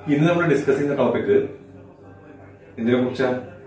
ഇന്ന് നമ്മൾ ഡിസ്കസ് ചെയ്യുന്ന ടോപ്പിക് എന്തിനെ കുറിച്ചാ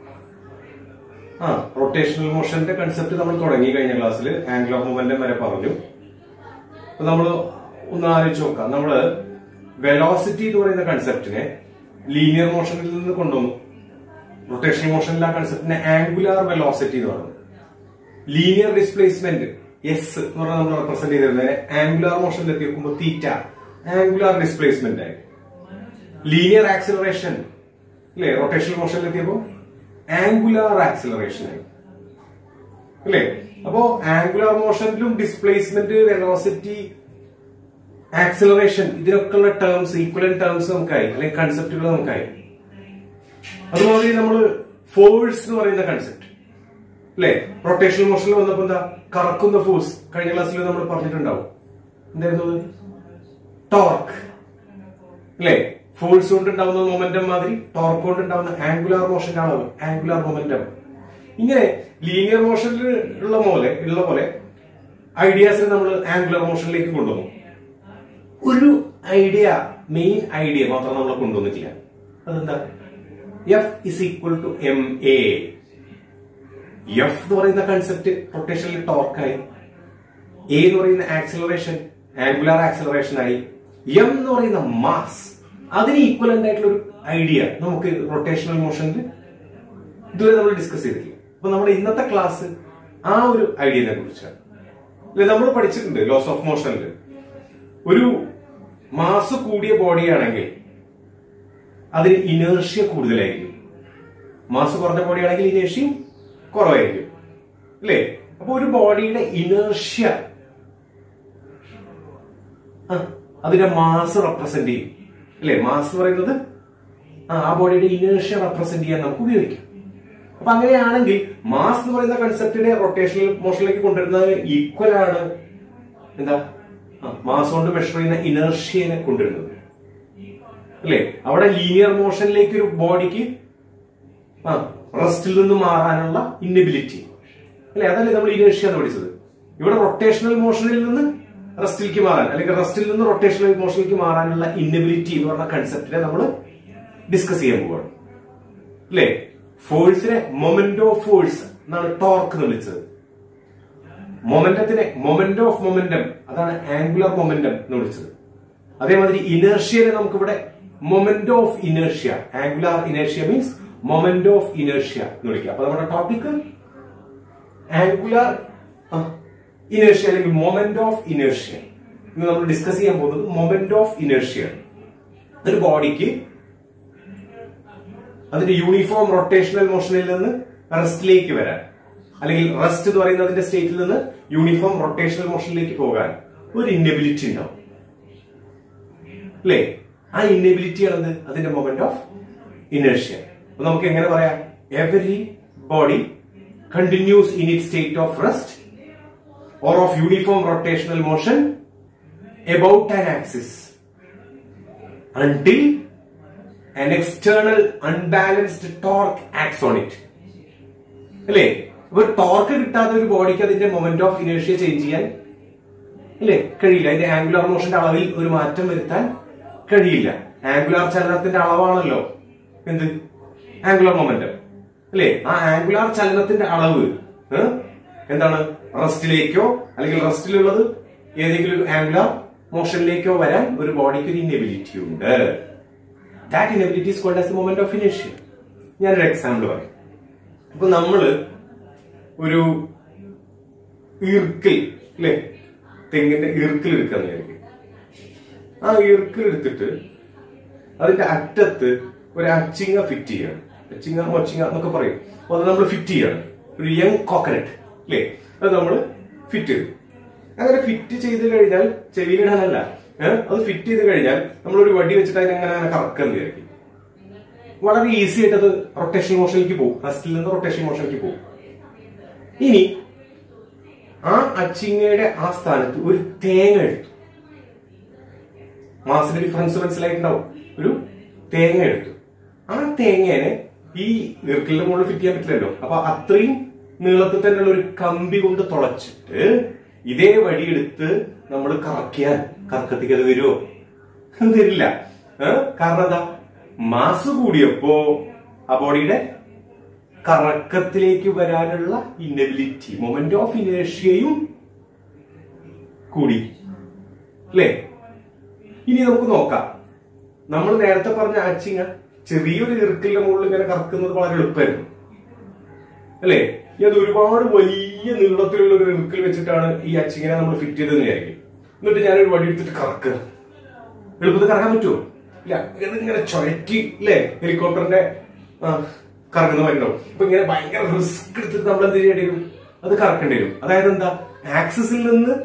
ആ റൊട്ടേഷണൽ മോഷന്റെ കൺസെപ്റ്റ് നമ്മൾ തുടങ്ങി കഴിഞ്ഞ ക്ലാസ്സിൽ ആംഗുലർ മൂവ്മെന്റ് വരെ പറഞ്ഞു അപ്പൊ നമ്മൾ ഒന്ന് ആലോചിച്ച് നോക്കാം നമ്മള് വെലോസിറ്റി എന്ന് പറയുന്ന കൺസെപ്റ്റിനെ ലീനിയർ മോഷനിൽ നിന്ന് കൊണ്ടുവന്നു റൊട്ടേഷണൽ മോഷനിൽ ആ കൺസെപ്റ്റിനെ ആംഗുലാർ വെലോസിറ്റി എന്ന് പറഞ്ഞു ലീനിയർ ഡിസ്പ്ലേസ്മെന്റ് എസ് എന്ന് പറഞ്ഞാൽ നമ്മൾ റെപ്രസെന്റ് ചെയ്തിരുന്നതിനെ ആംഗുലാർ മോഷനിൽ എത്തി നോക്കുമ്പോൾ തീറ്റ ആംഗുലാർ ഡിസ്പ്ലേസ്മെന്റ് ആയി ലീനിയർ ആക്സിലറേഷൻ അല്ലെ റൊട്ടേഷണൽ മോഷനിൽ എത്തിയപ്പോ ആംഗുലാർ ആക്സിലറേഷൻ ആയി അല്ലേ അപ്പോ ആംഗുലാർ മോഷനിലും ഡിസ്പ്ലേസ്മെന്റ് വെലോസിറ്റി ആക്സിലറേഷൻ ഇതിനൊക്കെയുള്ള ടേംസ് ഈക്വലൻ ടേംസ് നമുക്കായി അല്ലെങ്കിൽ കൺസെപ്റ്റുകൾ നമുക്കായി അതുപോലെ നമ്മൾ ഫോഴ്സ് എന്ന് പറയുന്ന കൺസെപ്റ്റ് അല്ലെ റൊട്ടേഷണൽ മോഷനിൽ വന്നപ്പോ എന്താ കറക്കുന്ന ഫോഴ്സ് കഴിഞ്ഞ ക്ലാസ്സിൽ നമ്മൾ പറഞ്ഞിട്ടുണ്ടാവും എന്തായിരുന്നു ടോർക്ക് അല്ലെ ഫോഴ്സ് കൊണ്ട് ഉണ്ടാവുന്ന മൊമെന്റം മാതിരി ടോർക്ക് കൊണ്ട് ഉണ്ടാവുന്ന ആംഗുലാർ മോഷന്റെ അളവ് ആംഗുലാർ മൊമെന്റം ഇങ്ങനെ ലീനിയർ മോഷനിൽ ഉള്ള പോലെ ഉള്ള പോലെ ഐഡിയാസിനെ നമ്മൾ ആംഗുലർ മോഷനിലേക്ക് കൊണ്ടുവന്നു ഒരു ഐഡിയ മെയിൻ ഐഡിയ മാത്രം നമ്മൾ കൊണ്ടുവന്നിട്ടില്ല അതെന്താ F is equal to M A F എന്ന് പറയുന്ന കൺസെപ്റ്റ് റൊട്ടേഷനിൽ ടോർക്കായി എ എന്ന് പറയുന്ന ആക്സിലറേഷൻ ആംഗുലാർ ആക്സിലറേഷൻ ആയി എം എന്ന് പറയുന്ന മാസ് അതിന് ഈക്വലന്റ് ആയിട്ടുള്ള ഒരു ഐഡിയ നമുക്ക് റൊട്ടേഷണൽ മോഷനിൽ ഇതുവരെ നമ്മൾ ഡിസ്കസ് ചെയ്തിട്ടില്ല അപ്പൊ നമ്മുടെ ഇന്നത്തെ ക്ലാസ് ആ ഒരു ഐഡിയനെ കുറിച്ചാണ് അല്ലെ നമ്മൾ പഠിച്ചിട്ടുണ്ട് ലോസ് ഓഫ് മോഷനിൽ ഒരു മാസ് കൂടിയ ബോഡിയാണെങ്കിൽ അതിന് ഇനേർഷ്യ കൂടുതലായിരിക്കും മാസ് കുറഞ്ഞ ബോഡിയാണെങ്കിൽ ഇനേർഷ്യയും കുറവായിരിക്കും അല്ലേ അപ്പൊ ഒരു ബോഡിയുടെ ഇനേർഷ്യ ആ, അതിന്റെ മാസ് റെപ്രസെന്റ് ചെയ്യും അല്ലെ മാസ് എന്ന് പറയുന്നത് ആ ആ ബോഡിയുടെ ഇനേർഷ്യ റെപ്രസെന്റ് ചെയ്യാൻ നമുക്ക് ഉപയോഗിക്കാം അപ്പൊ അങ്ങനെയാണെങ്കിൽ മാസ് എന്ന് പറയുന്ന കൺസെപ്റ്റിനെ റൊട്ടേഷണൽ മോഷനിലേക്ക് കൊണ്ടുവരുന്നത് ഈക്വൽ ആണ് എന്താ മാസ് കൊണ്ട് മെഷർ ചെയ്യുന്ന ഇനേർഷ്യനെ കൊണ്ടുവരുന്നത് അല്ലെ അവിടെ ലീനിയർ മോഷനിലേക്ക് ഒരു ബോഡിക്ക് ആ റെസ്റ്റിൽ നിന്ന് മാറാനുള്ള ഇന്നബിലിറ്റി അല്ലെ അതല്ലേ നമ്മൾ ഇനേഷ്യ എന്ന് പഠിച്ചത് ഇവിടെ റൊട്ടേഷണൽ മോഷനിൽ നിന്ന് റെസ്റ്റിലേക്ക് മാറാൻ അല്ലെങ്കിൽ റെസ്റ്റിൽ നിന്ന് റൊട്ടേഷണൽ മോഷനിലേക്ക് മാറാനുള്ള ഇന്നബിലിറ്റി എന്ന് പറഞ്ഞ കൺസെപ്റ്റിനെ നമ്മൾ ഡിസ്കസ് ചെയ്യാൻ പോവാണ് അല്ലെ ഫോഴ്സിനെ മൊമെന്റ് ഓഫ് ഫോഴ്സ് എന്നാണ് ടോർക്ക് എന്ന് വിളിച്ചത് മൊമെന്റത്തിനെ മൊമെന്റ് ഓഫ് മൊമെന്റം അതാണ് ആംഗുലർ മൊമെന്റം എന്ന് വിളിച്ചത് അതേമാതിരി ഇനേർഷ്യനെ നമുക്കിവിടെ moment of inertia angular inertia means moment of inertia എന്ന് വിളിക്കുക അപ്പൊ നമ്മുടെ ടോപ്പിക് ആംഗുലാർ ഇനേർഷ്യ അല്ലെങ്കിൽ മൊമെന്റ് ഓഫ് ഇനേർഷ്യ ഇന്ന് നമ്മൾ ഡിസ്കസ് ചെയ്യാൻ പോകുന്നത് മൊമെന്റ് ഓഫ് ഇനേർഷ്യ ഒരു ബോഡിക്ക് അതിന്റെ യൂണിഫോം റൊട്ടേഷണൽ മോഷനിൽ നിന്ന് റെസ്റ്റിലേക്ക് വരാൻ അല്ലെങ്കിൽ റെസ്റ്റ് എന്ന് പറയുന്നതിന്റെ സ്റ്റേറ്റിൽ നിന്ന് യൂണിഫോം റൊട്ടേഷണൽ മോഷനിലേക്ക് പോകാൻ ഒരു ഇന്നബിലിറ്റി ഉണ്ടാവും അല്ലേ ആ ഇന്നബിലിറ്റി ആണെന്ന് അതിന്റെ മൊമെന്റ് ഓഫ് ഇനേർഷ്യ അപ്പൊ നമുക്ക് എങ്ങനെ പറയാം every body continues in it state of rest or of uniform rotational motion about an axis until an external unbalanced torque acts on it അല്ലേ അപ്പൊ ടോർക്ക് കിട്ടാത്ത ഒരു ബോഡിക്ക് അതിന്റെ മൊമെന്റ് ഓഫ് ഇനേഷ്യ ചേഞ്ച് ചെയ്യാൻ അല്ലേ കഴിയില്ല അതിന്റെ ആംഗുലാർ മോഷന്റെ അളവിൽ ഒരു മാറ്റം വരുത്താൻ കഴിയില്ല ആംഗുലാർ ചലനത്തിന്റെ അളവാണല്ലോ എന്ത് ആംഗുലാർ മൊമെന്റം അല്ലേ ആ ആംഗുലാർ ചലനത്തിന്റെ അളവ് ഏ? എന്താണ് റെസ്റ്റിലേക്കോ അല്ലെങ്കിൽ റെസ്റ്റിലുള്ളത് ഏതെങ്കിലും ഒരു ആംഗുലാർ മോഷനിലേക്കോ വരാൻ ഒരു ബോഡിക്ക് ഒരു ഇന്നബിലിറ്റി ഉണ്ട് that inability is called as moment of ഇനേഷ്യ ഞാനൊരു എക്സാമ്പിൾ പറയാം അപ്പൊ നമ്മള് ഒരു ഈർക്കിൽ അല്ലെ തെങ്ങിന്റെ ഈർക്കിൽ എടുക്കാന്ന് വിചാരിക്കും ആ ഈർക്കിൽ എടുത്തിട്ട് അതിന്റെ അറ്റത്ത് ഒരു അച്ചിങ്ങ ഫിറ്റ് ചെയ്യാണ് അച്ചിങ്ങ മൊച്ചിങ്ങ എന്നൊക്കെ പറയും അപ്പൊ അത് നമ്മൾ ഫിറ്റ് ചെയ്യാണ് ഒരു യങ് കോക്കനട്ട് അല്ലേ അത് നമ്മൾ ഫിറ്റ് ചെയ്തു അങ്ങനെ ഫിറ്റ് ചെയ്ത് കഴിഞ്ഞാൽ ചെവിയിലിടാനല്ല ഏഹ് അത് ഫിറ്റ് ചെയ്ത് കഴിഞ്ഞാൽ നമ്മൾ ഒരു വടി വെച്ചിട്ട് അതിനെങ്ങനെ അങ്ങനെ കറക്കാന്ന് വിചാരിക്കും വളരെ ഈസി ആയിട്ട് അത് റൊട്ടേഷൻ മോഷനിലേക്ക് പോകും റെസ്റ്റിൽ നിന്ന് റൊട്ടേഷൻ മോഷനിലേക്ക് പോകും ഇനി ആ അച്ചിങ്ങയുടെ ആ സ്ഥാനത്ത് ഒരു തേങ്ങ എടുത്തു മാസിന്റെ ഡിഫറൻസ് മനസ്സിലായിട്ടുണ്ടാവും ഒരു തേങ്ങ എടുത്തു ആ തേങ്ങേനെ ഈ ഇർക്കിലിന്റെ മുകളിൽ ഫിറ്റ് ചെയ്യാൻ പറ്റില്ലല്ലോ അപ്പൊ അത്രയും നീളത്തിൽ തന്നെയുള്ള ഒരു കമ്പി കൊണ്ട് തുളച്ചിട്ട് ഇതേ വഴിയെടുത്ത് നമ്മൾ കറക്കിയാൽ കറക്കത്തിക്ക് അത് വരുമോ തരില്ല ഏ? കാരണം എന്താ മാസ് കൂടിയപ്പോ ആ ബോഡിയുടെ കറക്കത്തിലേക്ക് വരാനുള്ള ഇന്നബിലിറ്റി മൊമെന്റ് ഓഫ് ഇനേഷ്യയും കൂടി അല്ലേ ഇനി നമുക്ക് നോക്കാം നമ്മൾ നേരത്തെ പറഞ്ഞ ആച്ചിങ്ങ ചെറിയൊരു ഇറുക്കലിന്റെ മുകളിൽ ഇങ്ങനെ കറക്കുന്നത് വളരെ എളുപ്പമായിരുന്നു അല്ലേ ഇനി അത് ഒരുപാട് വലിയ നീളത്തിലുള്ള ഒരു ഇറുക്കിൽ വെച്ചിട്ടാണ് ഈ അച്ചിങ്ങനെ നമ്മൾ ഫിറ്റ് ചെയ്തെന്ന് വിചാരിക്കും എന്നിട്ട് ഞാനൊരു വടി എടുത്തിട്ട് കറക്കുക എളുപ്പത്തിൽ കറക്കാൻ പറ്റുമോ ഇല്ല ഇതിങ്ങനെ ചുഴറ്റി അല്ലേ ഹെലികോപ്റ്ററിന്റെ ആ, കറങ്ങുന്ന മരുണ്ടാവും ഇപ്പൊ ഇങ്ങനെ ഭയങ്കര റിസ്ക് എടുത്തിട്ട് നമ്മൾ എന്ത് ചെയ്യേണ്ടി വരും അത് കറക്കേണ്ടി വരും അതായത് എന്താ ആക്സിസിൽ നിന്ന്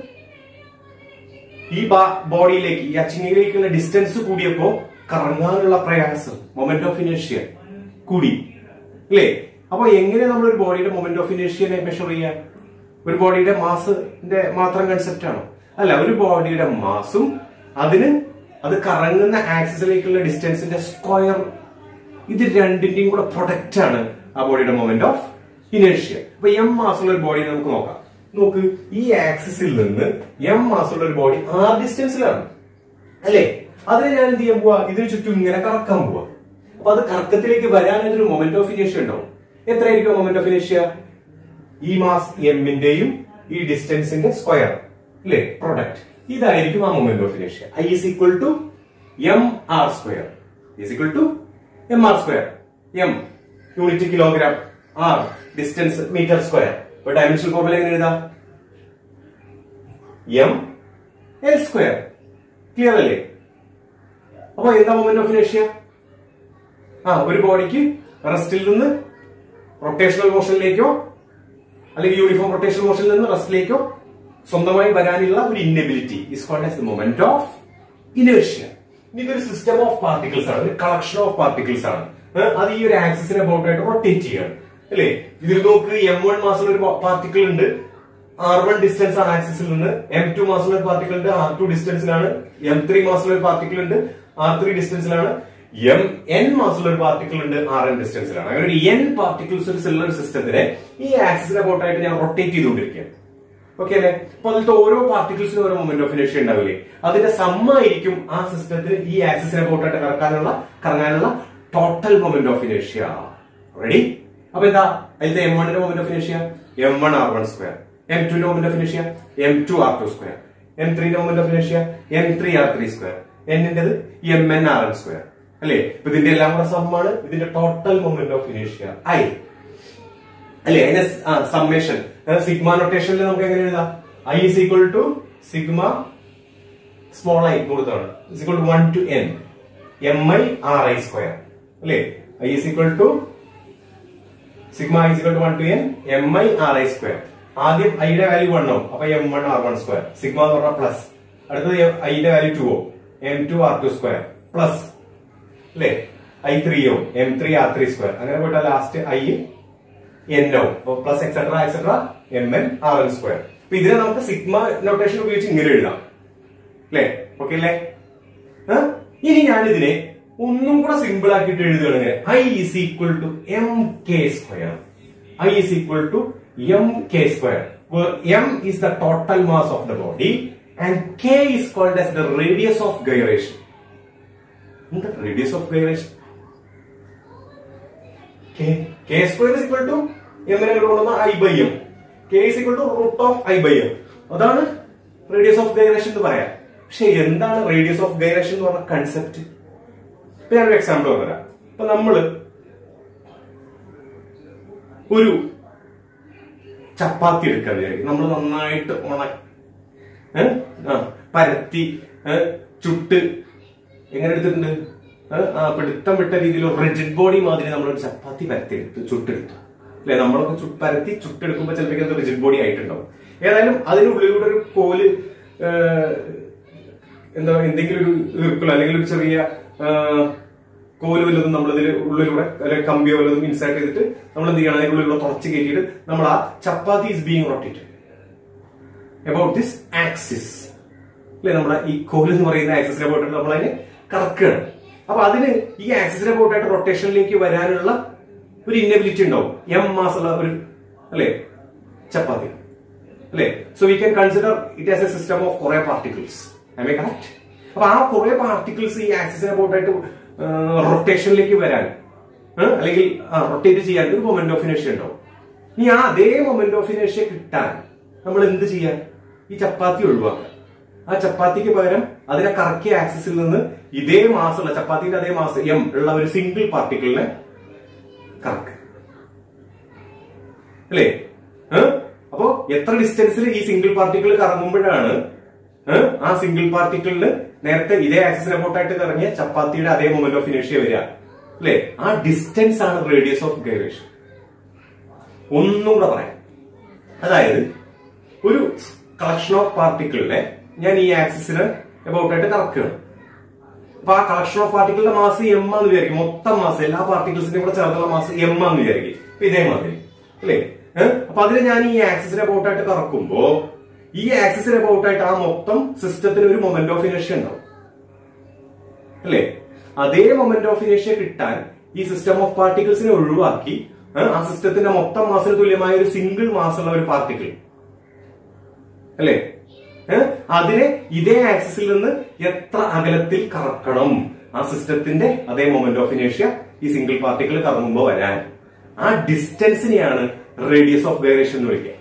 ഈ ബോഡിയിലേക്ക് ഈ അച്ചിങ്ങയിലേക്കുള്ള ഡിസ്റ്റൻസ് കൂടിയപ്പോ കറങ്ങാനുള്ള പ്രയാസം മൊമെന്റ് ഓഫ് ഇനേഷ്യ കൂടി അല്ലേ അപ്പൊ എങ്ങനെ നമ്മൾ ഒരു ബോഡിയുടെ മൊമെന്റ് ഓഫ് ഇനേഷ്യനെ മെഷർ ചെയ്യാൻ ഒരു ബോഡിയുടെ മാസിന്റെ മാത്രം കൺസെപ്റ്റ് ആണോ അല്ല ഒരു ബോഡിയുടെ മാസും അതിന് അത് കറങ്ങുന്ന ആക്സിസിലേക്കുള്ള ഡിസ്റ്റൻസിന്റെ സ്ക്വയർ ഇത് രണ്ടിന്റെയും കൂടെ പ്രൊഡക്റ്റ് ആണ് ആ ബോഡിയുടെ മൊമെന്റ് ഓഫ് ഇനേഷ്യ അപ്പൊ എം മാസുള്ള ഒരു ബോഡി നമുക്ക് നോക്കാം നോക്ക് ഈ ആക്സിസിൽ നിന്ന് എം മാസുള്ള ഒരു ബോഡി ആർ ഡിസ്റ്റൻസിലാണ് അല്ലേ അതിനെ ഞാൻ എന്ത് ചെയ്യാൻ പോവാ ഇതിന് ചുറ്റും ഇങ്ങനെ കറക്കാൻ പോവാ അപ്പൊ അത് കറക്കത്തിലേക്ക് വരാനായിട്ട് ഒരു മൊമെന്റ് ഓഫ് ഇനേഷ്യ ഉണ്ടാവും എത്രയായിരിക്കും മൊമെന്റ് ഓഫ് ഇനേഷ്യ ഈ മാസ് എമ്മിന്റെയും ഈ ഡിസ്റ്റൻസിന്റെ സ്ക്വയർ അല്ലേ പ്രൊഡക്റ്റ് ഇതായിരിക്കും ആ മൊമെന്റ് ഓഫ് ഇനേഷ്യ I is equal to M R square is equal to M R square M unit kilogram R distance metre square ഇപ്പൊ ഡയമെൻഷൻ ഫോർമുല എങ്ങനെ എഴുതാം എം എൽ സ്ക്വയർ ക്ലിയർ അല്ലേ അപ്പൊ എന്താ മൊമെന്റ് ഓഫ് ഇനേഷ്യ ആ ഒരു ബോഡിക്ക് റെസ്റ്റിൽ നിന്ന് റൊട്ടേഷണൽ മോഷനിലേക്കോ അല്ലെങ്കിൽ യൂണിഫോം റൊട്ടേഷണൽ മോഷനിൽ നിന്ന് റെസ്റ്റിലേക്കോ സ്വന്തമായി വരാനുള്ള ഒരു inability is called as the moment of ഇനേഷ്യ ഇതൊരു സിസ്റ്റം ഓഫ് പാർട്ടിക്കിൾസ് ആണ് ഒരു കളക്ഷൻ ഓഫ് പാർട്ടിക്കിൾസ് ആണ് ഏ, അത് ഈ ഒരു ആക്സിസിനെ ബോട്ടായിട്ട് റൊട്ടേറ്റ് ചെയ്യാണ് അല്ലേ ഇതിൽ നോക്ക് എം വൺ മാസമുള്ള ഒരു പാർട്ടിക്കിൾ ഉണ്ട് ആർ വൺ ഡിസ്റ്റൻസ് ആണ് ആക്സിസിൽ നിന്ന് എം ടു മാസമുള്ള ഒരു പാർട്ടിക്കിൾ ഉണ്ട് ആർ ടു ഡിസ്റ്റൻസിലാണ് എം ത്രീ മാസമുള്ള ഒരു പാർട്ടിക്കിൾ ഉണ്ട് ആർ ത്രീ ഡിസ്റ്റൻസിലാണ് എം എൻ മാസമുള്ള ഒരു പാർട്ടിക്കിൾ ഉണ്ട് ആർ എൻ ഡിസ്റ്റൻസിലാണ് അങ്ങനെ ഒരു എൻ പാർട്ടിക്കിൾസ് ഒരു സെല്ലുലർ സിസ്റ്റത്തിനെ ഈ ആക്സിസിനെ ബോട്ടായിട്ട് ഞാൻ റൊട്ടേറ്റ് ചെയ്തുകൊണ്ടിരിക്കുകയാണ് ഓക്കെ അല്ലെ അപ്പൊ അതിലത്തെ ഓരോ പാർട്ടിക്കിൾസിനും ഓരോ മൊമെന്റ് ഓഫ് ഇനേഷ്യ ഉണ്ടാവില്ലേ അതിന്റെ സമ്മായിരിക്കും ആ സിസ്റ്റത്തിന് ഈ ആക്സിസിനെ ബോട്ടായിട്ട് കറക്കാനുള്ള കറങ്ങാനുള്ള ടോട്ടൽ മൊമെന്റ് ഓഫ് ഇനേഷ്യ റെഡി അപ്പൊ എന്താ അതിലത്തെ എം വണ്ണിന്റെ മൊമെന്റ് ഓഫ് ഇനേഷ്യ M one R one square M ടുന്റെ മൊമെന്റ് ഓഫ് ഇനേഷ്യ M two R two square M ത്രീന്റെ മൊമെന്റ് ഓഫ് ഇനേഷ്യ M three R three square എന്നിന്റേത് M N R N square അല്ലേ ഇപ്പൊ ഇതിന്റെ എല്ലാം കൂടെ സമ്മാണ് ഇതിന്റെ ടോട്ടൽ മൊമെന്റ് ഓഫ് ഇനേഷ്യ ഐ അല്ലേ അതിന്റെ സമ്മേഷൻ സിഗ്മ നൊട്ടേഷനിൽ നമുക്ക് എങ്ങനെ എഴുതാം I is equal to sigma small I കൊടുത്താണ് is equal to one two N M I R I square അല്ലേ I is equal to sigma I is equal to one two N M I R I square ആദ്യം ഐയുടെ value one ആവും അപ്പൊ M one R one square sigma എന്ന് പറഞ്ഞാൽ plus അടുത്തത് ഐയുടെ value two ആവും M two R two square plus അല്ലേ ഐ ത്രീ ആവും M three R three square അങ്ങനെ പോയിട്ട് ലാസ്റ്റ് ഐ എൻ ആവും plus etcetera etcetera M N R N square അപ്പൊ ഇതിനെ നമുക്ക് സിഗ്മ നൊട്ടേഷൻ ഉപയോഗിച്ച് ഇങ്ങനെ എഴുതാം അല്ലേ ഓക്കെ അല്ലേ ആ? ഇനി ഞാൻ ഇതിനെ ഒന്നും കൂടെ സിമ്പിൾ ആക്കിയിട്ട് എഴുതുകയാണെങ്കിൽ I is equal to M K square I is equal to M K square M is the total mass of the body and K is called as the radius of gyration എന്താ radius of gyration K square is equal to എമ്മിനെ കൊണ്ടുവന്ന I by M K is equal to root of I by M അതാണ് radius of gyration എന്ന് പറയാം പക്ഷെ എന്താണ് radius of gyration എന്ന് പറഞ്ഞ കൺസെപ്റ്റ് ഇപ്പൊ ഞാനൊരു എക്സാമ്പിൾ പറഞ്ഞുതരാം ഇപ്പൊ നമ്മള് ഒരു ചപ്പാത്തി എടുക്കാൻ വിചാരിക്കും നമ്മൾ നന്നായിട്ട് ഉണ ഏ? ആ, പരത്തി ഏ, ചുട്ട് എങ്ങനെ എടുത്തിട്ടുണ്ട് ഏ? ആ പിടുത്തം വിട്ട രീതിയിൽ റിജിഡ് ബോഡി മാതിരി നമ്മളൊരു ചപ്പാത്തി പരത്തിയെടുത്ത് ചുട്ടെടുത്തു അല്ലെ നമ്മളൊക്കെ ചു- പരത്തി ചുട്ടെടുക്കുമ്പോൾ ചിലപ്പോൾ അത് റിജിഡ് ബോഡി ആയിട്ടുണ്ടാവും ഏതായാലും അതിനുള്ളിലൂടെ ഒരു കോല് ഏ, എന്താ പറയുക എന്തെങ്കിലും ഒരു ഈർക്കിളോ അല്ലെങ്കിൽ ഒരു ചെറിയ ആ, കോല് വല്ലതും നമ്മളിതിൽ ഉള്ളിലൂടെ അല്ലെങ്കിൽ കമ്പിയോ വല്ലതും ഇൻസേർട്ട് ചെയ്തിട്ട് നമ്മൾ എന്ത് ചെയ്യണം അതിന്റെ ഉള്ളിലൂടെ തുറച്ച് കയറ്റിയിട്ട് നമ്മൾ ആ chapati is being rotated about this axis അല്ലെ നമ്മുടെ ഈ കോൽ എന്ന് പറയുന്ന ആക്സിസിനെ പോയിട്ട് നമ്മൾ അതിനെ കറക്കുകയാണ് അപ്പൊ അതിന് ഈ ആക്സിസിനെ പോയിട്ടായിട്ട് റൊട്ടേഷനിലേക്ക് വരാനുള്ള ഒരു ഇന്നബിലിറ്റി ഉണ്ടാവും എം മാസമുള്ള ഒരു അല്ലെ ചപ്പാത്തി അല്ലെ so we can consider it as a system of കുറെ പാർട്ടിക്കിൾസ് ഐ മേ കറക്റ്റ് അപ്പൊ ആ കുറെ പാർട്ടിക്കിൾസ് ഈ ആക്സിസിനെ പോയിട്ടായിട്ട് റൊട്ടേഷനിലേക്ക് വരാൻ ഏ, അല്ലെങ്കിൽ റൊട്ടേറ്റ് ചെയ്യാൻ ഒരു മൊമെന്റ് ഓഫ് ഇനേഷ്യ ഉണ്ടാവും ഇനി ആ അതേ മൊമെന്റ് ഓഫ് ഇനേഷ്യ കിട്ടാൻ നമ്മൾ എന്ത് ചെയ്യാൻ ഈ ചപ്പാത്തി ഒഴിവാക്കുക ആ ചപ്പാത്തിക്ക് പകരം അതിനെ കറക്കിയ ആക്സിസിൽ നിന്ന് ഇതേ മാസമുള്ള ചപ്പാത്തിന്റെ അതേ മാസം എം ഉള്ള ഒരു സിംഗിൾ പാർട്ടിക്കിളിനെ കറക്കുക അല്ലേ ഏ? അപ്പോ എത്ര ഡിസ്റ്റൻസിൽ ഈ സിംഗിൾ പാർട്ടിക്കിൾ കറങ്ങുമ്പോഴാണ് ഏ? ആ സിംഗിൾ പാർട്ടിക്കിളിന് നേരത്തെ ഇതേ ആക്സിസിനെ പോട്ടായിട്ട് കറങ്ങിയ ചപ്പാത്തിയുടെ അതേ മൊമെന്റ് ഓഫ് ഇനേഷ്യ വരിക അല്ലെ ആ ഡിസ്റ്റൻസ് ആണ് റേഡിയസ് ഓഫ് ഗൈറേഷൻ ഒന്നും കൂടെ പറയാം അതായത് ഒരു കളക്ഷൻ ഓഫ് പാർട്ടിക്കിളിനെ ഞാൻ ഈ ആക്സിസിന് എബൌട്ടായിട്ട് കറക്കുകയാണ് അപ്പൊ ആ കളക്ഷൻ ഓഫ് പാർട്ടിക്കിളിന്റെ മാസ് എം ആന്ന് വിചാരിക്കും മൊത്തം മാസ് എല്ലാ പാർട്ടിക്കിൾസിന്റെയും കൂടെ ചേർന്നുള്ള മാസ് എം ആന്ന് വിചാരിക്കും അപ്പൊ ഇതേമാതിരി അല്ലേ ഏഹ്? അപ്പൊ അതിന് ഞാൻ ഈ ആക്സിസിനെ എബൌട്ടായിട്ട് കറക്കുമ്പോ ഈ ആക്സിസിനെ എബൌട്ടായിട്ട് ആ മൊത്തം സിസ്റ്റത്തിന് ഒരു മൊമെന്റ് ഓഫ് ഇനേഷ്യ ഉണ്ടാവും അല്ലേ അതേ മൊമെന്റ് ഓഫ് ഇനേഷ്യ കിട്ടാൻ ഈ സിസ്റ്റം ഓഫ് പാർട്ടിക്കിൾസിനെ ഒഴിവാക്കി ഏഹ്, ആ സിസ്റ്റത്തിന്റെ മൊത്തം മാസിന് തുല്യമായ ഒരു സിംഗിൾ മാസുള്ള ഒരു പാർട്ടിക്കിൾ അല്ലേ ഏഹ്? അതിനെ ഇതേ ആക്സിസിൽ നിന്ന് എത്ര അകലത്തിൽ കറക്കണം ആ സിസ്റ്റത്തിന്റെ അതേ മൊമെന്റ് ഓഫ് ഇനേഷ്യ ഈ സിംഗിൾ പാർട്ടിക്കിൾ കറങ്ങുമ്പോൾ വരാൻ ആ ഡിസ്റ്റൻസിനെയാണ് റേഡിയസ് ഓഫ് വേരിയേഷൻ എന്ന് വിളിക്കുക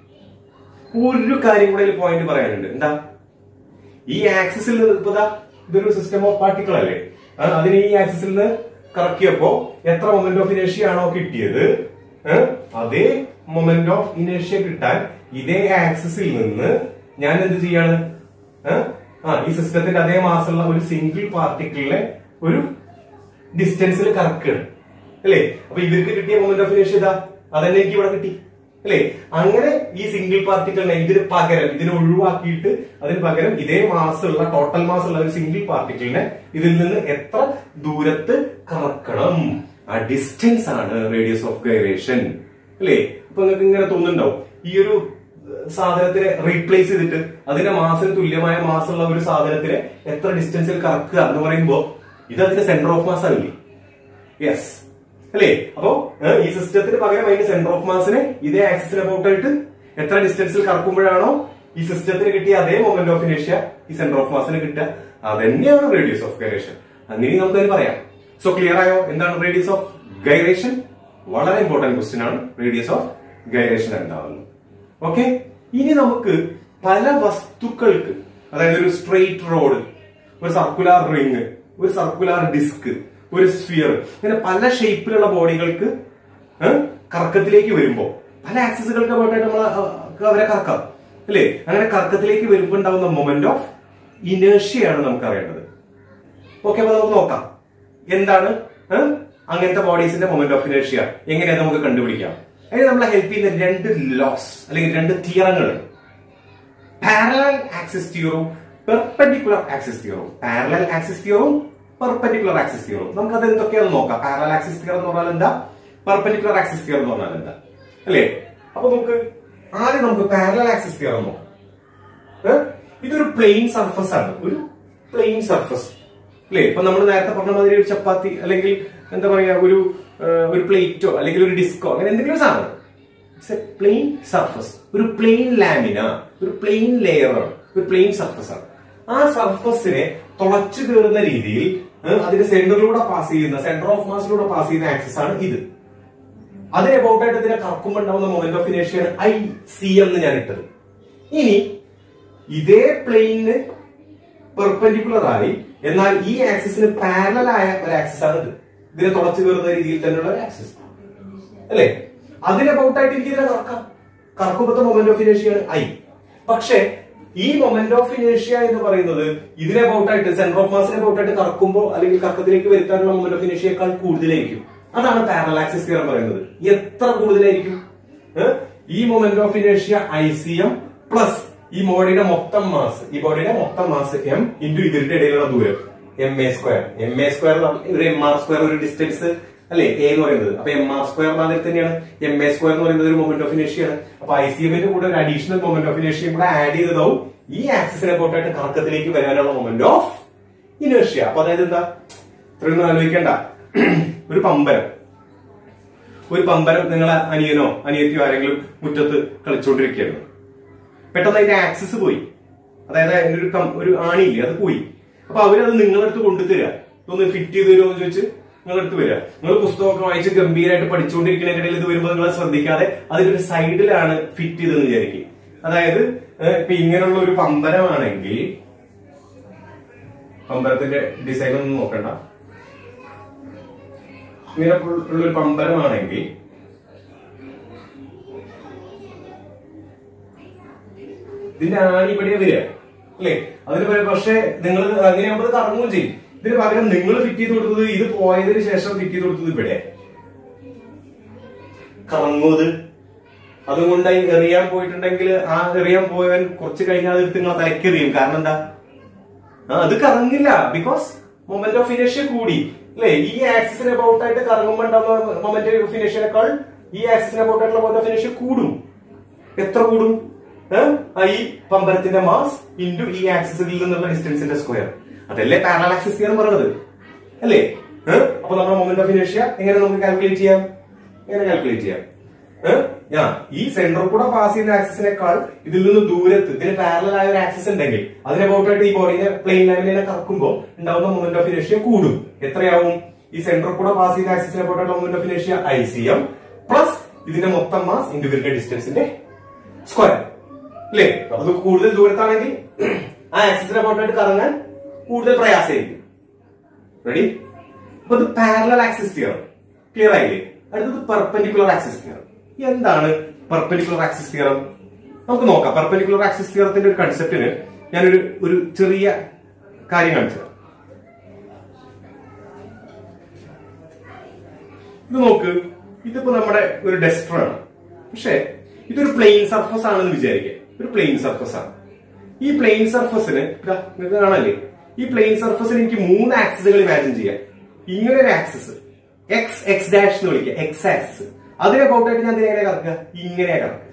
ഒരു കാര്യം കൂടെ പോയിന്റ് പറയാനുണ്ട് എന്താ ഈ ആക്സിസിൽ നിന്ന് ഇപ്പൊ ദാ ഇതൊരു സിസ്റ്റം ഓഫ് പാർട്ടിക്കിൾ അല്ലേ ആ, അതിന് ഈ ആക്സിസിൽ നിന്ന് കറക്കിയപ്പോ എത്ര മൊമെന്റ് ഓഫ് ഇനേഷ്യ ആണോ കിട്ടിയത് ഏ, അതേ മൊമെന്റ് ഓഫ് ഇനേഷ്യ കിട്ടാൻ ഇതേ ആക്സിസിൽ നിന്ന് ഞാൻ എന്ത് ചെയ്യാണ് ഏ? ആ ഈ സിസ്റ്റത്തിന്റെ അതേ മാസമുള്ള ഒരു സിംഗിൾ പാർട്ടിക്കിളിനെ ഒരു ഡിസ്റ്റൻസിൽ കറക്കുകയാണ് അല്ലേ അപ്പൊ ഇവർക്ക് കിട്ടിയ മൊമെന്റ് ഓഫ് ഇനേഷ്യ ഇതാ അതന്നെ എനിക്ക് ഇവിടെ കിട്ടി അല്ലേ അങ്ങനെ ഈ സിംഗിൾ പാർട്ടിക്കിളിനെ ഇതിന് പകരം ഇതിനെ ഒഴിവാക്കിയിട്ട് അതിന് പകരം ഇതേ മാസമുള്ള ടോട്ടൽ മാസമുള്ള ഒരു സിംഗിൾ പാർട്ടിക്കിളിനെ ഇതിൽ നിന്ന് എത്ര ദൂരത്ത് കറക്കണം ആ ഡിസ്റ്റൻസ് ആണ് റേഡിയസ് ഓഫ് ഗൈറേഷൻ അല്ലേ അപ്പൊ നിങ്ങൾക്ക് ഇങ്ങനെ തോന്നുന്നുണ്ടാവും ഈ ഒരു ഏഹ്, സാധനത്തിനെ റീപ്ലേസ് ചെയ്തിട്ട് അതിന്റെ മാസിന് തുല്യമായ മാസമുള്ള ഒരു സാധനത്തിനെ എത്ര ഡിസ്റ്റൻസിൽ കറക്കുക എന്ന് പറയുമ്പോ ഇത് അതിന്റെ സെന്റർ ഓഫ് മാസ് ആവില്ലേ യെസ് അല്ലേ അപ്പോ ഏഹ്, ഈ സിസ്റ്റത്തിന് പകരം അതിന്റെ സെന്റർ ഓഫ് മാസിനെ ഇതേ ആക്സിസിനെ പോട്ടായിട്ട് എത്ര ഡിസ്റ്റൻസിൽ കറക്കുമ്പോഴാണോ ഈ സിസ്റ്റത്തിന് കിട്ടിയ അതേ മൊമെന്റ് ഓഫ് ഇനേഷ്യ ഈ സെന്റർ ഓഫ് മാസിന് കിട്ടുക അതന്നെയാണ് റേഡിയസ് ഓഫ് ഗൈറേഷൻ അങ്ങനെ നമുക്ക് അതിന് പറയാം സോ ക്ലിയർ ആയോ എന്താണ് റേഡിയസ് ഓഫ് ഗൈറേഷൻ വളരെ ഇമ്പോർട്ടന്റ് ക്വസ്റ്റ്യൻ ആണ് റേഡിയസ് ഓഫ് ഗൈറേഷൻ എന്താവുന്നത് ഓക്കെ ഇനി നമുക്ക് പല വസ്തുക്കൾക്ക് അതായത് ഒരു സ്ട്രെയിറ്റ് റോഡ് ഒരു സർക്കുലാർ റിങ് ഒരു സർക്കുലാർ ഡിസ്ക് ഒരു സ്ഫിയർ ഇങ്ങനെ പല ഷേപ്പിലുള്ള ബോഡികൾക്ക് ഏഹ്, കറക്കത്തിലേക്ക് വരുമ്പോ പല ആക്സിസുകൾക്ക് പോയിട്ടായിട്ട് നമ്മൾ അവരെ കറക്കാം അല്ലേ അങ്ങനെ കറക്കത്തിലേക്ക് വരുമ്പോൾ ഉണ്ടാവുന്ന മൊമെന്റ് ഓഫ് ഇനേഷ്യയാണ് നമുക്ക് അറിയേണ്ടത് ഓക്കെ അപ്പൊ നമുക്ക് നോക്കാം എന്താണ് ഏഹ്? അങ്ങനത്തെ ബോഡീസിന്റെ മൊമെന്റ് ഓഫ് ഇനേഷ്യ എങ്ങനെയാണ് നമുക്ക് കണ്ടുപിടിക്കാം അതിന് നമ്മളെ ഹെൽപ്പ് ചെയ്യുന്ന രണ്ട് ലോസ് അല്ലെങ്കിൽ രണ്ട് തിയറങ്ങളുണ്ട് പാരലൽ ആക്സിസ് തിയറും പെർപെൻഡിക്കുലർ ആക്സിസ് തിയറും പാരലൽ ആക്സിസ് തിയറും പെർപെൻഡിക്കുലർ ആക്സിസ് തിയറും നമുക്ക് അത് എന്തൊക്കെയാണെന്ന് നോക്കാം പാരലൽ ആക്സിസ് തിയർ എന്ന് പറഞ്ഞാൽ എന്താ പെർപെൻഡിക്കുലർ ആക്സിസ് തിയർ എന്ന് പറഞ്ഞാൽ എന്താ അല്ലേ അപ്പൊ നമുക്ക് ആദ്യം നമുക്ക് പാരലൽ ആക്സിസ് തിയർ നോക്കാം ഏ? ഇതൊരു പ്ലെയിൻ സർഫസ് ആണ് ഒരു പ്ലെയിൻ സർഫസ് അല്ലേ ഇപ്പൊ നമ്മൾ നേരത്തെ പറഞ്ഞ മാതിരി ഒരു ചപ്പാത്തി അല്ലെങ്കിൽ എന്താ പറയാ ഒരു ഏ, ഒരു പ്ലേറ്റോ അല്ലെങ്കിൽ ഒരു ഡിസ്കോ അങ്ങനെ എന്തെങ്കിലും ഒരു സാധനം ഇറ്റ്സ് എ പ്ലെയിൻ സർഫസ് ഒരു പ്ലെയിൻ ലാമിന ഒരു പ്ലെയിൻ ലെയർ ആണ് ഒരു പ്ലെയിൻ സർഫസ് ആണ് ആ സർഫസിനെ തുളച്ചു കയറുന്ന രീതിയിൽ ഏ, അതിന്റെ സെന്ററിലൂടെ പാസ് ചെയ്യുന്ന സെന്റർ ഓഫ് മാസിലൂടെ പാസ് ചെയ്യുന്ന ആക്സസ് ആണ് ഇത് അതിന് അബൌട്ട് ആയിട്ട് ഇതിനെ കറക്കുമ്പോൾ ഉണ്ടാവുന്ന മൊമെന്റ് ഓഫ് ഇനേഷ്യാണ് ഐ സി എന്ന് ഞാൻ ഇട്ടത് ഇനി ഇതേ പ്ലെയിന് പെർപെൻഡിക്കുലർ ആയി എന്നാൽ ഈ ആക്സിസിന് പാരലൽ ആയ ഒരു ആക്സിസ് ആണ് ഇത് ഇതിനെ തുളച്ചു കയറുന്ന രീതിയിൽ തന്നെയുള്ള ഒരു ആക്സിസ് അല്ലേ അതിന് അബൌട്ട് ആയിട്ട് എനിക്ക് ഇതിനെ കറക്കാം കറക്കുമ്പോഴത്തെ മൊമെന്റ് ഓഫ് ഇനേഷ്യയാണ് ഐ പക്ഷേ ഈ മൊമെന്റ് ഓഫ് ഇനേഷ്യ എന്ന് പറയുന്നത് ഇതിനെ അബൌട്ട് ആയിട്ട് സെന്റർ ഓഫ് മാസിനെ അബൌട്ട് ആയിട്ട് കറക്കുമ്പോൾ അല്ലെങ്കിൽ കറക്കത്തിലേക്ക് വരുത്താനുള്ള മൊമെന്റ് ഓഫ് ഇനേഷ്യയേക്കാൾ കൂടുതലായിരിക്കും അതാണ് പാരലൽ ആക്സിസ് തിയറം പറയുന്നത് എത്ര കൂടുതലായിരിക്കും ഏ? ഈ മൊമെന്റ് ഓഫ് ഇനേഷ്യ ഐ സി എം പ്ലസ് ഈ ബോഡിയുടെ മൊത്തം മാസ് ഈ ബോഡിയുടെ മൊത്തം മാസ് എം ഇൻറ്റു ഇതിന്റെ ഇടയിലുള്ള ദൂരം M A square M A square ഒരു എം ആർ സ്ക്വയർ ഒരു ഡിസ്റ്റൻസ് അല്ലെ എ എന്ന് പറയുന്നത് അപ്പൊ എം ആർ സ്ക്വയർ അതിൽ തന്നെയാണ് എം എ സ്ക്വയർ എന്ന് പറയുന്നത് ഒരു മൊമെന്റ് ഓഫ് ഇനേഷ്യയാണ് അപ്പൊ ഐ സി എമ്മിന്റെ കൂടെ ഒരു അഡീഷണൽ മൊമെന്റ് ഓഫ് ഇനേഷ്യയും കൂടെ ആഡ് ചെയ്തതാവും ഈ ആക്സിസിനെ പോട്ടായിട്ട് കറക്കത്തിലേക്ക് വരാനുള്ള മൊമെന്റ് ഓഫ് ഇനേഷ്യ അപ്പൊ അതായത് എന്താ ഇത്രയൊന്നും ആലോചിക്കേണ്ട ഒരു പമ്പരം ഒരു പമ്പരം നിങ്ങളെ അനിയനോ അനിയത്തിയോ ആരെങ്കിലും മുറ്റത്ത് കളിച്ചുകൊണ്ടിരിക്കുകയാണ് പെട്ടെന്ന് അതിന്റെ ആക്സസ് പോയി അതായത് അതിന്റെ ഒരു കം- ഒരു ആണിയില്ലേ അത് പോയി അപ്പൊ അവരത് നിങ്ങളടുത്ത് കൊണ്ടുതരിക ഇതൊന്ന് ഫിറ്റ് ചെയ്ത് തരുമോ എന്ന് ചോദിച്ച് നിങ്ങൾ എടുത്ത് വരിക നിങ്ങൾ പുസ്തകമൊക്കെ വായിച്ച് ഗംഭീരമായിട്ട് പഠിച്ചുകൊണ്ടിരിക്കുന്നതിനിടയിൽ ഇത് വരുമ്പോൾ നിങ്ങൾ ശ്രദ്ധിക്കാതെ അതിലൊരു സൈഡിലാണ് ഫിറ്റ് ചെയ്തെന്ന് വിചാരിക്കും അതായത് ഏഹ്, ഇപ്പൊ ഇങ്ങനെയുള്ള ഒരു പമ്പരമാണെങ്കിൽ പമ്പരത്തിന്റെ ഡിസൈൻ ഒന്നും നോക്കണ്ട ഇങ്ങനെ ഉള്ള ഒരു പമ്പരമാണെങ്കിൽ ഇതിന്റെ ആണി ഇവിടെ വരിക അല്ലേ അതിന് പകരം പക്ഷേ നിങ്ങൾ അങ്ങനെയാകുമ്പോൾ ഇത് കറങ്ങുകയും ചെയ്യും ഇതിന് പകരം നിങ്ങൾ ഫിറ്റ് ചെയ്ത് കൊടുത്തത് ഇത് പോയതിന് ശേഷം ഫിറ്റ് ചെയ്ത് കൊടുത്തത് ഇവിടെ കറങ്ങൂത് അതുകൊണ്ട് എറിയാൻ പോയിട്ടുണ്ടെങ്കിൽ ആ എറിയാൻ പോയവൻ കുറച്ച് കഴിഞ്ഞാൽ അതെടുത്ത് നിങ്ങളെ തലക്കെറിയും കാരണം എന്താ ആ അത് കറങ്ങില്ല ബിക്കോസ് മൊമെന്റ് ഓഫ് ഇനേഷ്യ കൂടി അല്ലെ ഈ ആക്സിസിന് അബൌട്ട് ആയിട്ട് കറങ്ങുമ്പോൾ ഉണ്ടാവുന്ന മൊമെന്റ് ഓഫ് ഇനേഷ്യനേക്കാൾ ഈ ആക്സിസിന് അബൌട്ട് ആയിട്ടുള്ള മൊമെന്റ് ഓഫ് ഇനേഷ്യ കൂടും എത്ര കൂടും ഏ? ആ ഈ പമ്പരത്തിന്റെ മാസ് ഇൻറ്റു ഈ ആക്സിസിൽ നിന്നുള്ള ഡിസ്റ്റൻസിന്റെ സ്ക്വയർ അതല്ലേ പാരലൽ ആക്സിസ് തിയറം പറയുന്നത് അല്ലേ ഏ? അപ്പൊ നമ്മുടെ മൊമെന്റ് ഓഫ് ഇനേഷ്യ എങ്ങനെ നമുക്ക് കാൽക്കുലേറ്റ് ചെയ്യാം എങ്ങനെ കാൽക്കുലേറ്റ് ചെയ്യാം ഏ? ആ ഈ സെന്ററിൽ കൂടെ പാസ് ചെയ്യുന്ന ആക്സിസിനേക്കാൾ ഇതിൽ നിന്ന് ദൂരത്ത് ഇതിന് പാരലൽ ആയ ഒരു ആക്സിസ് ഉണ്ടെങ്കിൽ അതിനെ ബോട്ടായിട്ട് ഈ ബോഡിനെ പ്ലെയിൻ ലൈനിനെ കറക്കുമ്പോൾ ഉണ്ടാവുന്ന മൊമെന്റ് ഓഫ് ഇനേഷ്യ കൂടും എത്രയാവും ഈ സെന്ററിൽ കൂടെ പാസ് ചെയ്യുന്ന ആക്സിസിനെ ബോട്ടായിട്ടുള്ള മൊമെന്റ് ഓഫ് ഇനേഷ്യ ഐ സി എം പ്ലസ് ഇതിന്റെ മൊത്തം മാസ് ഇൻഡിവിജ്വൽ ഡിസ്റ്റൻസിന്റെ സ്ക്വയർ അല്ലേ അപ്പൊ അത് കൂടുതൽ ദൂരത്താണെങ്കിൽ ആ ആക്സിസിനെ ബോട്ടായിട്ട് കറങ്ങാൻ കൂടുതൽ പ്രയാസമായിരിക്കും റെഡി അപ്പൊ ഇത് പാരലൽ ആക്സിസ് തിയറം ക്ലിയർ ആയില്ലേ അടുത്തത് പെർപെൻഡിക്കുലർ ആക്സിസ് തിയറം എന്താണ് പെർപെൻഡിക്കുലർ ആക്സിസ് തിയറം നമുക്ക് നോക്കാം പെർപെൻഡിക്കുലർ ആക്സിസ് തിയറത്തിന്റെ ഒരു കൺസെപ്റ്റിന് ഞാനൊരു ഒരു ചെറിയ കാര്യം കാണിച്ചു തരാം. ഇത് നോക്ക് ഇതിപ്പോ നമ്മുടെ ഒരു ഡെസ്റ്റർ ആണ് പക്ഷെ ഇതൊരു പ്ലെയിൻ സർഫസ് ആണെന്ന് വിചാരിക്കുക ഒരു പ്ലെയിൻ സർഫസ് ആണ് ഈ പ്ലെയിൻ സർഫസിന് നിങ്ങൾക്ക് കാണാല്ലേ ഈ പ്ലെയിൻ സർഫസിന് എനിക്ക് മൂന്ന് ആക്സിസുകൾ ഇമാജിൻ ചെയ്യാം ഇങ്ങനെ ഒരു ആക്സിസ് എക്സ് എക്സ് ഡാഷ് എന്ന് വിളിക്കുക എക്സ് ആക്സിസ് അതിനെ പോട്ടായിട്ട് ഞാൻ എങ്ങനെ കറക്കുക ഇങ്ങനെയാ കറക്കുക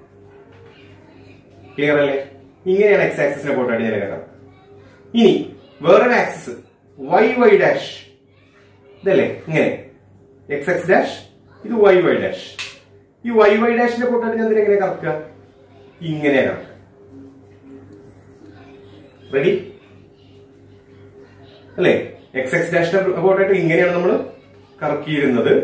ക്ലിയർ അല്ലേ ഇങ്ങനെയാണ് എക്സ് ആക്സിസിനെ പോട്ടായിട്ട് ഞാൻ കറക്കുക ഇനി വേറൊരു ആക്സിസ് വൈ വൈ ഡാഷ് ഇതല്ലേ ഇങ്ങനെ എക്സ് എക്സ് ഡാഷ് ഇത് വൈ വൈ ഡാഷ് ഈ വൈ വൈ ഡാഷിന്റെ പോട്ടായിട്ട് ഞാൻ എങ്ങനെ കറക്കുക ഇങ്ങനെയാ കറക്കുക റെഡി അല്ലേ എക്സ് എക്സ് ഡാഷിന്റെ അബൌട്ടായിട്ട് ഇങ്ങനെയാണ് നമ്മൾ കറക്കിയിരുന്നത്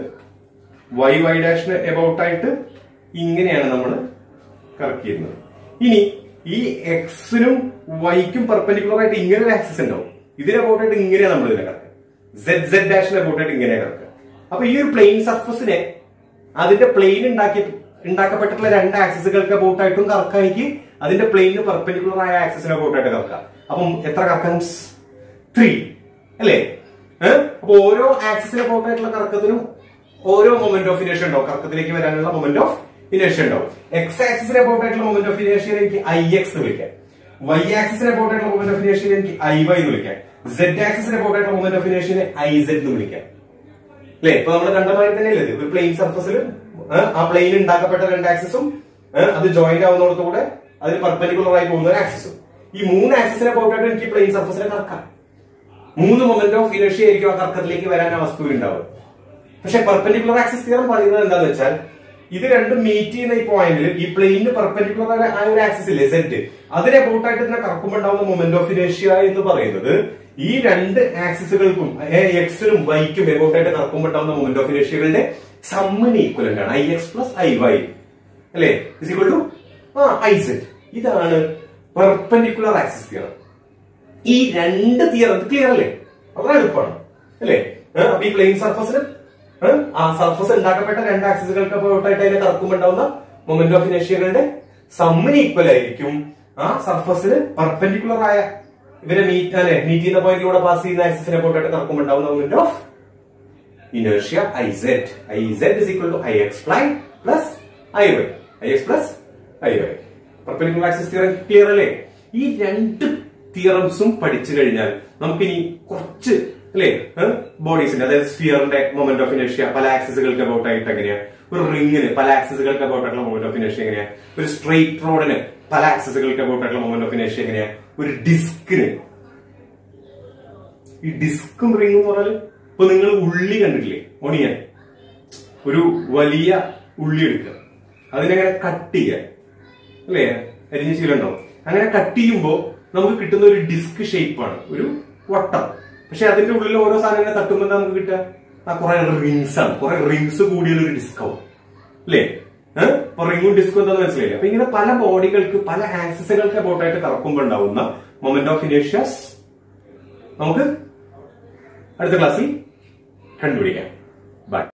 വൈ വൈ ഡാഷിന് അബൌട്ട് ആയിട്ട് ഇങ്ങനെയാണ് നമ്മൾ കറക്കിയിരുന്നത് ഇനി ഈ എക്സിനും വൈക്കും പെർപെൻഡിക്കുലർ ആയിട്ട് ഇങ്ങനെ ഒരു ആക്സിസ് ഉണ്ടാവും ഇതിന് അബൌട്ട് ആയിട്ട് ഇങ്ങനെയാണ് നമ്മൾ ഇതിനെ കറക്കുക സെഡ് സെഡ് ഡാഷിന് അബൌട്ട് ആയിട്ട് ഇങ്ങനെ കറക്കുക അപ്പൊ ഈ ഒരു പ്ലെയിൻ സർഫസിനെ അതിന്റെ പ്ലെയിൻ ഉണ്ടാക്കി ഉണ്ടാക്കപ്പെട്ടിട്ടുള്ള രണ്ട് ആക്സിസുകൾക്ക് അബൌട്ട് ആയിട്ടും കറക്കാൻ എനിക്ക് അതിന്റെ പ്ലെയിനിന് പെർപെൻഡിക്കുലർ ആയ ആക്സിസിന് അബൌട്ട് ആയിട്ട് കറക്കാം അപ്പം എത്ര കറക്കാം ത്രീ അല്ലേ ഏഹ് അപ്പൊ ഓരോ ആക്സിസിന് അബൌട്ട് ആയിട്ടുള്ള കറക്കത്തിനും ഓരോ മൊമെന്റ് ഓഫ് ഇനേഷ്യ ഉണ്ടാവും കറക്കത്തിലേക്ക് വരാനുള്ള മൊമെന്റ് ഓഫ് ഇനേഷ്യ ഉണ്ടാവും എക്സ് ആക്സിസിന് അബൌട്ട് ആയിട്ടുള്ള മൊമെന്റ് ഓഫ് ഇനേഷ്യ എനിക്ക് ഐ എക്സ് എന്ന് വിളിക്കാം വൈ ആക്സിസിന് അബൌട്ട് ആയിട്ടുള്ള മൊമെന്റ് ഓഫ് ഇനേഷ്യ എനിക്ക് ഐ വൈ എന്ന് വിളിക്കാം സെഡ് ആക്സിസിന് അബൌട്ട് ആയിട്ടുള്ള മൊമെന്റ് ഓഫ് ഇനേഷ്യനെ ഐ സെഡ് എന്ന് വിളിക്കാം അല്ലെ ഇപ്പൊ നമ്മൾ കണ്ട മാതിരി തന്നെയല്ലേ ഇത് ഒരു പ്ലെയിൻ സർഫസിൽ ആ പ്ലെയിൻ ഉണ്ടാക്കപ്പെട്ട രണ്ട് ആക്സിസും അത് ജോയിന്റ് ആവുന്നതോടുകൂടെ അതിന് പെർപെൻഡിക്കുലർ ആയി പോകുന്ന ഒരു ആക്സിസും ഈ മൂന്ന് ആക്സിസിനെ പോയിട്ട് എനിക്ക് പ്ലെയിൻ സർഫസിനെ കറക്കാം മൂന്ന് മൊമെന്റ് ഓഫ് ഇനർഷ്യ ആയിരിക്കും ആ കറക്കത്തിലേക്ക് വരാൻ ആ വസ്തുവിൽ ഉണ്ടാവുക പക്ഷെ പെർപെൻഡിക്കുലർ ആക്സിസ് തിയറം പറയുന്നത് എന്താന്ന് വെച്ചാൽ ഇത് രണ്ടും മീറ്റ് ചെയ്യുന്ന ഈ പോയിന്റിൽ ഈ പ്ലെയിനിന് പെർപെൻഡിക്കുലർ ആയ ഒരു ആക്സിസ് ഇല്ലേ സെറ്റ് അതിനെ ബോട്ടായിട്ട് തന്നെ കറക്കുമ്പോൾ ഉണ്ടാവുന്ന മൊമെന്റ് ഓഫ് ഇനേഷ്യ എന്ന് പറയുന്നത് ഈ രണ്ട് ആക്സിസുകൾക്കും എക്സിനും വൈക്കും എബോട്ടായിട്ട് കറക്കുമ്പോൾ ഉണ്ടാവുന്ന മൊമെന്റ് ഓഫ് ഇനേഷ്യകളുടെ സമ്മിന് ഈക്വലന്റ് ആണ് I x plus I y അല്ലേ ഇസ് ഈക്വൽ ടു ആ ഐ സെറ്റ് ഇതാണ് പെർപെൻഡിക്കുലർ ആക്സിസ് തിയറം ഈ രണ്ട് തിയറം ക്ലിയർ അല്ലേ വളരെ എളുപ്പമാണ് അല്ലേ ഏ, അപ്പൊ ഈ പ്ലെയിൻ സർഫസിന് ആ സർഫസ് ഉണ്ടാക്കപ്പെട്ട രണ്ട് ആക്സിസുകൾക്ക് അപ്പോട്ടായിട്ട് അതിനെ കറക്കുമ്പോൾ ഉണ്ടാവുന്ന മൊമെന്റ് ഓഫ് ഇനേഷ്യകളുടെ സമ്മിന് ഈക്വൽ ആയിരിക്കും ആ സർഫസിന് പെർപെൻഡിക്കുലർ ആയ ഇവരെ മീറ്റ് അല്ലെ മീറ്റ് ചെയ്യുന്ന പോയിന്റിലൂടെ പാസ് ചെയ്യുന്ന ആക്സിസിനെ പോട്ടായിട്ട് കറക്കുമ്പോൾ ഉണ്ടാവുന്ന moment of inertia iz iz is equal to ix prime plus iy ix plus iy perpendicular axis theorem clear അല്ലേ ഈ രണ്ട് തിയറംസും പഠിച്ചു കഴിഞ്ഞാൽ നമുക്കിനി കുറച്ച് അല്ലേ ബോഡീസിന്റെ അതായത് സ്ഫിയറിന്റെ മൊമെന്റ് ഓഫ് ഇനേഷ്യ പല ആക്സിസുകൾക്ക് അബൌട്ട് ആയിട്ട് എങ്ങനെയാ ഒരു റിംഗിന് പല ആക്സിസുകൾക്ക് അബൌട്ട് ആയിട്ടുള്ള മൊമെന്റ് ഓഫ് ഇനേഷ്യ എങ്ങനെയാ ഒരു സ്ട്രെയിറ്റ് റോഡിന് പല ആക്സിസുകൾക്ക് അബൌട്ട് ആയിട്ടുള്ള മൊമെന്റ് ഓഫ് ഇനേഷ്യ എങ്ങനെയാ ഒരു ഡിസ്കിന് ഈ ഡിസ്കും റിംഗും എന്ന് പറഞ്ഞാൽ ഇപ്പൊ നിങ്ങൾ ഉള്ളി കണ്ടിട്ടില്ലേ ഒണിയൻ ഒരു വലിയ ഉള്ളി എടുക്കുക അതിനെങ്ങനെ കട്ട് ചെയ്യുക അല്ലേ അരിഞ്ഞ ശീലമുണ്ടാവും അങ്ങനെ കട്ട് ചെയ്യുമ്പോൾ നമുക്ക് കിട്ടുന്ന ഒരു ഡിസ്ക് ഷേപ്പാണ് ഒരു വട്ടം പക്ഷെ അതിന്റെ ഉള്ളിൽ ഓരോ സാധനങ്ങളെ തട്ടുമ്പോൾ എന്താ നമുക്ക് കിട്ടുക ആ കുറെ റിങ്സ് ആണ് കുറെ റിങ്സ് കൂടിയുള്ള ഒരു ഡിസ്കോ അല്ലേ ഏഹ് അപ്പൊ റിങ്ങും ഡിസ്കും എന്താണെന്ന് മനസ്സിലായില്ല അപ്പൊ ഇങ്ങനെ പല ബോഡികൾക്ക് പല ആക്സസുകൾക്ക് അബൌട്ടായിട്ട് കറക്കുമ്പോൾ ഉണ്ടാവുന്ന മൊമെന്റ് ഓഫ് ഇനേഷ്യസ് നമുക്ക് അടുത്ത ക്ലാസ്സിൽ കണ്ടുപിടിക്കാം